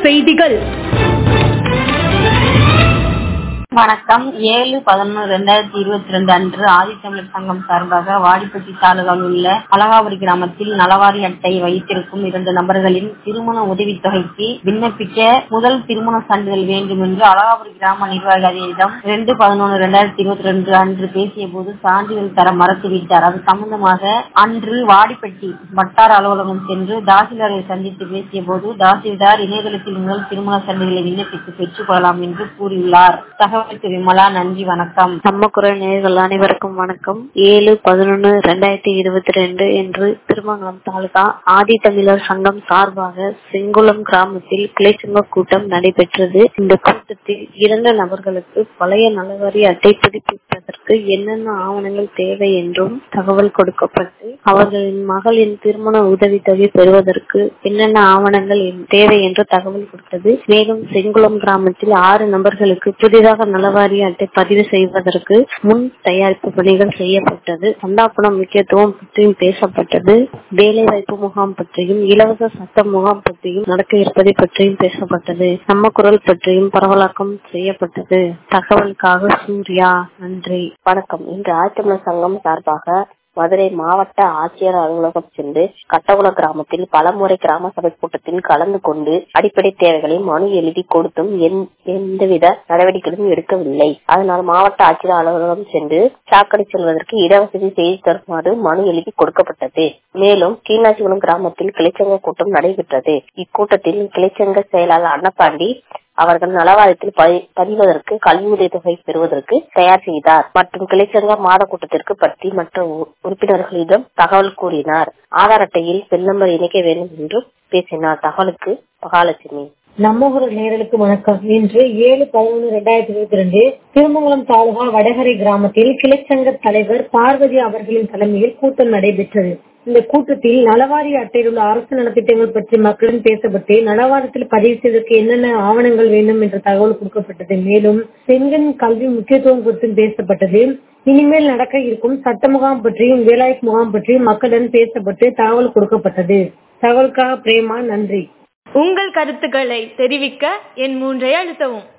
செய்திகள் வணக்கம் ஏழு பதினொன்று ரெண்டாயிரத்தி இருபத்தி ரெண்டு அன்று ஆதித்தமிழர் சங்கம் சார்பாக வாடிப்பட்டி தாலுகாவில் உள்ள அழகாபுரி கிராமத்தில் நலவாரி அட்டை வைத்திருக்கும் இரண்டு நபர்களின் திருமண உதவித்தொகைக்கு விண்ணப்பிக்க முதல் திருமண சான்றிதழ் வேண்டும் என்று அழகாபுரி கிராம நிர்வாக அதிகாரியிடம் ரெண்டு பதினொன்று ரெண்டாயிரத்தி இருபத்தி ரெண்டு அன்று பேசிய போது சான்றிதழ் தர மறுத்துவிட்டார் அது சம்பந்தமாக அன்று வாடிப்பட்டி வட்டார அலுவலகம் சென்று தாசில்தாரை சந்தித்து பேசிய போது தாசில்தார் இணையதளத்தில் முதல் திருமண சான்றிதழை விண்ணப்பித்து பெற்றுக் கொள்ளலாம் என்று கூறியுள்ளார் தகவலுக்கு விமலா நன்றி வணக்கம் நம்ம குரல் நேயர்கள் அனைவருக்கும் வணக்கம் ஏழு பதினொன்னு ரெண்டாயிரத்தி இருபத்தி ரெண்டு என்று திருமங்கலம் தாலுகா ஆதி தமிழர் சங்கம் சார்பாக செங்குளம் கிராமத்தில் கிளைச்சங்க கூட்டம் நடைபெற்றது இந்த கூட்டத்தில் இரண்டு நபர்களுக்கு பழைய நலவாரி அட்டை புதுப்பிப்பதற்கு என்னென்ன ஆவணங்கள் தேவை என்றும் தகவல் கொடுக்கப்பட்டு அவர்களின் மகளின் திருமண உதவித்தொகை பெறுவதற்கு என்னென்ன ஆவணங்கள் தேவை என்று தகவல் கொடுத்தது மேலும் செங்குளம் கிராமத்தில் ஆறு நபர்களுக்கு புதிதாக நலவாரி அட்டை பதிவு செய்வதற்கு முன் தயாரிப்பு பணிகள் செய்யப்பட்டது சந்தாபனம் முக்கியத்துவம் பற்றியும் பேசப்பட்டது வேலை வாய்ப்பு முகாம் பற்றியும் இலவச சட்ட முகாம் பற்றியும் நடக்க இருப்பதை பற்றியும் பேசப்பட்டது நம்ம குரல் பற்றியும் பரவலாக்கம் செய்யப்பட்டது தகவலுக்காக சூர்யா நன்றி வணக்கம் இன்று ஆதித்தமிழர் சங்கம் சார்பாக மதுரை மாவட்ட ஆட்சியர் அலுவலகம் சென்று கட்டகுள கிராமத்தில் பலமுறை கிராம சபை கூட்டத்தில் கலந்து கொண்டு அடிப்படை தேவைகளை மனு எழுதி கொடுத்தும் எந்தவித நடவடிக்கைகளும் எடுக்கவில்லை அதனால் மாவட்ட ஆட்சியர் அலுவலகம் சென்று சாக்கடை செல்வதற்கு இடவசதி செய்து தருமாறு மனு எழுதி கொடுக்கப்பட்டது மேலும் கீழாச்சிகுளம் கிராமத்தில் கிளைச்சங்க கூட்டம் நடைபெற்றது இக்கூட்டத்தில் கிளைச்சங்க செயலாளர் அன்னப்பாண்டி அவர்கள் நலவாரியத்தில் பதிவதற்கு கல்வி உதவித்தொகை பெறுவதற்கு தயார் செய்தார் மற்றும் கிளைச்சங்க மாத கூட்டத்திற்கு பற்றி மற்ற உறுப்பினர்களிடம் தகவல் கூறினார் ஆதார் அட்டையில் செல் நம்பர் இணைக்க வேண்டும் என்றும் பேசினார் தகவலுக்கு மகாலட்சுமி நம்ம ஊர் நேரலுக்கு வணக்கம் இன்று ஏழு பதினொன்று ரெண்டாயிரத்தி இருபத்தி ரெண்டு திருமங்கலம் தாலுகா வடகரை கிராமத்தில் கிளைச்சங்க தலைவர் பார்வதி அவர்களின் தலைமையில் கூட்டம் நடைபெற்றது இந்த கூட்டத்தில் நலவாரி அட்டையில் உள்ள அரசு நலத்திட்டங்கள் பற்றி மக்களிடம் பேசப்பட்டு நலவாரத்தில் பதிவு செய்வதற்கு என்னென்ன ஆவணங்கள் வேண்டும் என்ற தகவல் கொடுக்கப்பட்டது மேலும் பெண்களின் கல்வி முக்கியத்துவம் குறித்தும் பேசப்பட்டது இனிமேல் நடக்க இருக்கும் சட்ட முகாம் பற்றியும் வேலாய்ப்பு முகாம் பற்றியும் மக்களிடம் பேசப்பட்டு தகவல் கொடுக்கப்பட்டது தகவலுக்காக பிரேமா நன்றி உங்கள் கருத்துக்களை தெரிவிக்க என் மூன்றை அழுத்தவும்